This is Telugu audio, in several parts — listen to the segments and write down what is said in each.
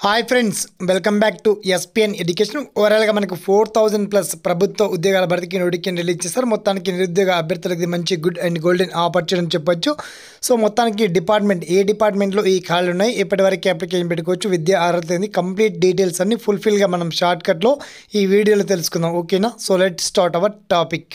hi friends welcome back to SPN education ఓవరాల్గా మనకు ఫోర్ థౌజండ్ ప్లస్ ప్రభుత్వ ఉద్యోగాల భర్తీకి నోటిఫికేషన్ రిలీజ్ చేశారు మొత్తానికి నిరుద్యోగ అభ్యర్థులకు ఇది మంచి గుడ్ అండ్ గోల్డెన్ ఆపర్చునిటీ అని చెప్పొచ్చు సో మొత్తానికి డిపార్ట్మెంట్ ఏ డిపార్ట్మెంట్లో ఈ ఖాళీలు ఉన్నాయి ఇప్పటివరకు అప్లికేషన్ పెట్టుకోవచ్చు విద్యా అర్హత ఏంది కంప్లీట్ డీటెయిల్స్ అన్ని ఫుల్ఫిల్గా మనం షార్ట్కట్లో ఈ వీడియోలో తెలుసుకుందాం ఓకేనా so let start our topic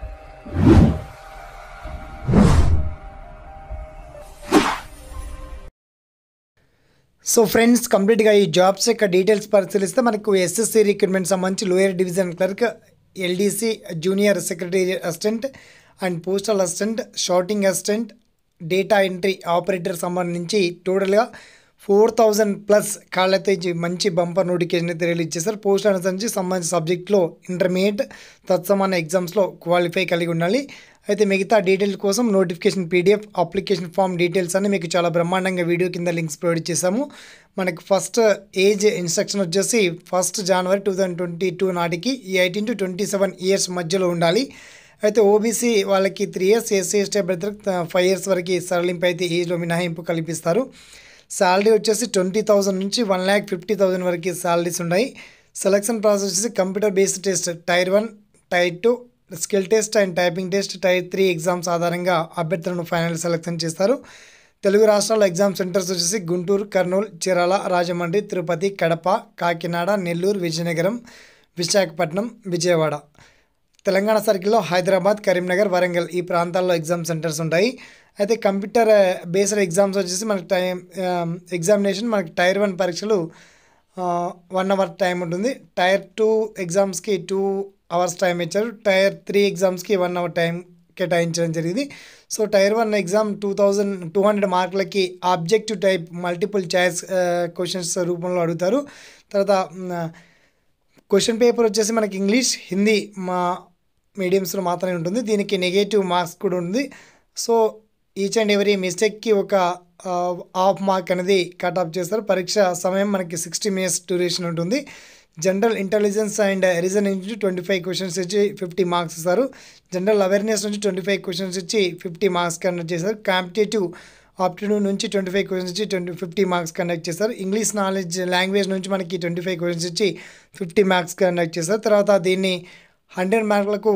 so friends కంప్లీట్గా ఈ జాబ్స్ యొక్క డీటెయిల్స్ పరిశీలిస్తే మనకు ఎస్ఎస్సి రిక్రూట్మెంట్ సంబంధించి lower division clerk LDC junior secretary assistant and postal assistant sorting assistant data entry operator సంబంధించి టోటల్గా ఫోర్ థౌజండ్ ప్లస్ కాళ్ళైతే ఇది మంచి బంపర్ నోటిఫికేషన్ అయితే రిలీజ్ చేశారు పోస్ట్ అనుసరించి సంబంధించిన సబ్జెక్ట్లో ఇంటర్మీడియట్ తత్సమాన ఎగ్జామ్స్లో క్వాలిఫై కలిగి ఉండాలి అయితే మిగతా డీటెయిల్స్ కోసం notification PDF application form details అన్ని మీకు చాలా బ్రహ్మాండంగా వీడియో కింద లింక్స్ ప్రొవైడ్ చేశాము మనకి ఫస్ట్ ఏజ్ ఇన్స్ట్రక్షన్ వచ్చేసి ఫస్ట్ జనవరి టూ థౌజండ్ ట్వంటీ టూ నాటికి eighteen to twenty seven years మధ్యలో ఉండాలి అయితే ఓబీసీ వాళ్ళకి త్రీ ఇయర్స్ ఎస్సీ ఎస్టీ అభ్యర్థులకు ఫైవ్ ఇయర్స్ వరకు సరళింపు అయితే ఏజ్లో మినహాయింపు కల్పిస్తారు శాలరీ వచ్చేసి ట్వంటీ థౌజండ్ నుంచి వన్ ల్యాక్ ఫిఫ్టీ థౌజండ్ వరకు శాలరీస్ ఉన్నాయి సెలక్షన్ ప్రాసెస్ వచ్చేసి computer based test tier one tier two skill test and typing test tier three exams ఆధారంగా అభ్యర్థులను ఫైనల్ సెలెక్షన్ చేస్తారు తెలుగు రాష్ట్రాల్లో ఎగ్జామ్ సెంటర్స్ వచ్చేసి గుంటూరు కర్నూలు చీరాల రాజమండ్రి తిరుపతి కడప కాకినాడ నెల్లూరు విజయనగరం విశాఖపట్నం విజయవాడ తెలంగాణ సర్కిల్లో హైదరాబాద్ కరీంనగర్ వరంగల్ ఈ ప్రాంతాల్లో ఎగ్జామ్ సెంటర్స్ ఉంటాయి అయితే కంప్యూటర్ బేస్డ్ ఎగ్జామ్స్ వచ్చేసి మనకి టైం ఎగ్జామినేషన్ మనకి టైర్ వన్ పరీక్షలు వన్ అవర్ టైం ఉంటుంది టైర్ టూ ఎగ్జామ్స్కి టూ అవర్స్ టైం ఇచ్చారు టైర్ త్రీ ఎగ్జామ్స్కి వన్ అవర్ టైం కేటాయించడం జరిగింది so tier one exam two thousand two hundred మార్కులకి objective type multiple choice questions రూపంలో అడుగుతారు తర్వాత క్వశ్చన్ పేపర్ వచ్చేసి మనకి ఇంగ్లీష్ హిందీ మా మీడియంస్లో మాత్రమే ఉంటుంది దీనికి నెగటివ్ మార్క్స్ కూడా ఉంది సో ఈచ్ అండ్ ఎవరీ మిస్టేక్కి ఒక హాఫ్ మార్క్ అనేది కట్ ఆఫ్ చేస్తారు పరీక్ష సమయం మనకి సిక్స్టీ మినిట్స్ డ్యూరేషన్ ఉంటుంది జనరల్ ఇంటెలిజెన్స్ అండ్ రీజనింగ్ నుంచి ట్వంటీ ఫైవ్ క్వశ్చన్స్ ఇచ్చి ఫిఫ్టీ మార్క్స్ ఇస్తారు జనరల్ అవేర్నెస్ నుంచి ట్వంటీ ఫైవ్ క్వశ్చన్స్ ఇచ్చి ఫిఫ్టీ మార్క్స్ కండక్ట్ చేస్తారు కాంపిటేటివ్ ఆప్టిట్యూడ్ నుంచి ట్వంటీ ఫైవ్ క్వశ్చన్స్ ఇచ్చి ట్వంటీ ఫిఫ్టీ మార్క్స్ కండక్ట్ చేస్తారు ఇంగ్లీష్ నాలెడ్జ్ లాంగ్వేజ్ నుంచి మనకి ట్వంటీ ఫైవ్ క్వశ్చన్స్ ఇచ్చి ఫిఫ్టీ మార్క్స్ కండక్ట్ చేస్తారు తర్వాత దీన్ని హండ్రెడ్ మార్కులకు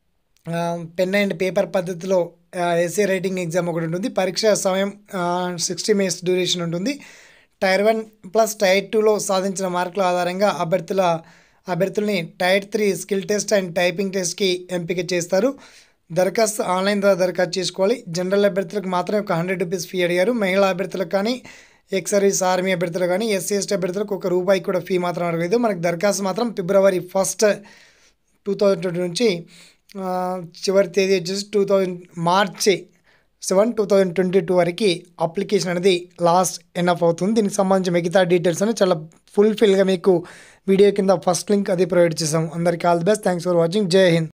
పెన్ అండ్ పేపర్ పద్ధతిలో ఎస్ఏ రైటింగ్ ఎగ్జామ్ ఒకటి ఉంటుంది పరీక్ష సమయం సిక్స్టీ మినిట్స్ డ్యూరేషన్ ఉంటుంది టైర్ వన్ ప్లస్ టైర్ టూలో సాధించిన మార్కుల ఆధారంగా అభ్యర్థుల అభ్యర్థుల్ని tier three skill test and typing టెస్ట్కి ఎంపిక చేస్తారు దరఖాస్తు ఆన్లైన్ ద్వారా దరఖాస్తు చేసుకోవాలి జనరల్ అభ్యర్థులకు మాత్రమే ఒక హండ్రెడ్ రూపీస్ ఫీ అడిగారు మహిళా అభ్యర్థులకు కానీ ఎక్స్ సర్వీస్ ఆర్మీ అభ్యర్థులు కానీ ఎస్సీ ఎస్టీ అభ్యర్థులకు ఒక రూపాయి కూడా ఫీ మాత్రం అడగలేదు మనకు దరఖాస్తు మాత్రం ఫిబ్రవరి ఫస్ట్ టూ థౌజండ్ ట్వంటీ నుంచి చివరి తేదీ వచ్చేసి టూ థౌజండ్ మార్చి seven two thousand twenty two వరకు అప్లికేషన్ అనేది లాస్ట్ ఎన్ఎఫ్ అవుతుంది దీనికి సంబంధించి మిగతా డీటెయిల్స్ అని చాలా ఫుల్ఫిల్గా మీకు వీడియో కింద ఫస్ట్ లింక్ అది ప్రొవైడ్ చేసాం అందరికీ all the best thanks for watching జై హింద్